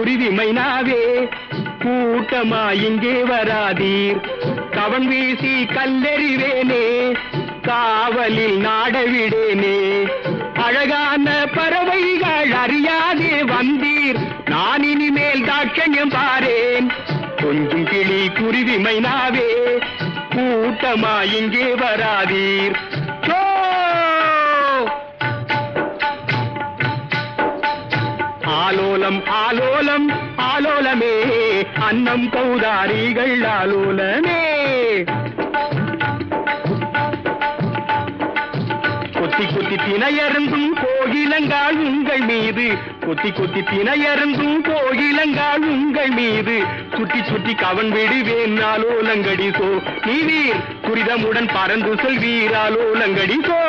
குருவி மைனாவே கூட்டமா இங்கே வராதீர் கவன் வீசி கல்லெறிவேனே காவலில் நாடவிடேனே அழகான பறவைகள் அறியாதே வந்தீர் நான் இனிமேல் தாட்சண்யம் பாரேன் கொஞ்சம் கிளி குருவி மைனாவே கூட்டமா இங்கே வராதீர் சோ! ஆலோலம் ஆலோலம் ஆலோலமே அன்னம் கௌதாரிகள் ஆலோலமே கொத்தி கொத்தி திணையருந்தும் கோகிலங்கால் உங்கள் மீது கொத்தி கொத்தி திணையருந்தும் கோகிலங்கால் உங்கள் மீது சுற்றி சுற்றி கவன் விடுவேன் ஆலோலங்கடி சோ நீ வீர் துரிதமுடன் பறந்து செல்வீர் ஆலோலங்கடி சோ